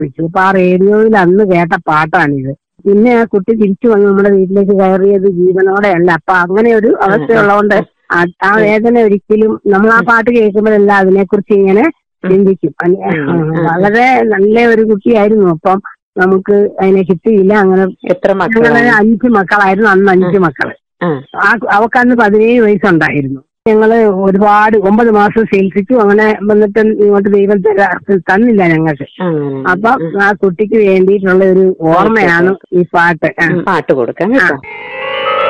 ഉറപ്പിച്ചു അപ്പൊ ആ റേഡിയോയിൽ അന്ന് കേട്ട പാട്ടാണിത് പിന്നെ ആ കുട്ടി തിരിച്ചു വന്ന് നമ്മുടെ വീട്ടിലേക്ക് കയറിയത് ജീവനോടെയല്ല അപ്പൊ അങ്ങനെ ഒരു അവസ്ഥയുള്ളതുകൊണ്ട് ആ- ആ വേദന ഒരിക്കലും നമ്മൾ ആ പാട്ട് കേൾക്കുമ്പോഴെല്ലാം അതിനെക്കുറിച്ച് ഇങ്ങനെ ചിന്തിക്കും അല്ല- ആ, വളരെ നല്ല ഒരു കുട്ടിയായിരുന്നു അപ്പം നമുക്ക് അതിനെ കിട്ടിയില്ല അങ്ങനെ എത്ര ഞങ്ങള് മക്കളാണ് അഞ്ച് മക്കളായിരുന്നു അന്ന് അഞ്ച് മക്കള് ആ ആ അവക്ക് അന്ന് പതിനേഴ് വയസ്സുണ്ടായിരുന്നു ഞങ്ങള് ഒരുപാട് ഒമ്പത് മാസം ചികിത്സിച്ചു അങ്ങനെ വന്നിട്ട് ഇങ്ങോട്ട് ദൈവം തരാ- തന്നില്ല ഞങ്ങൾക്ക് അങ്ങനെ അപ്പം ആ കുട്ടിക്ക് വേണ്ടിയിട്ടുള്ള ഒരു ഓർമ്മയാണ് ഈ പാട്ട് ആ. പാട്ട് കൊടുക്കാം കേട്ടോ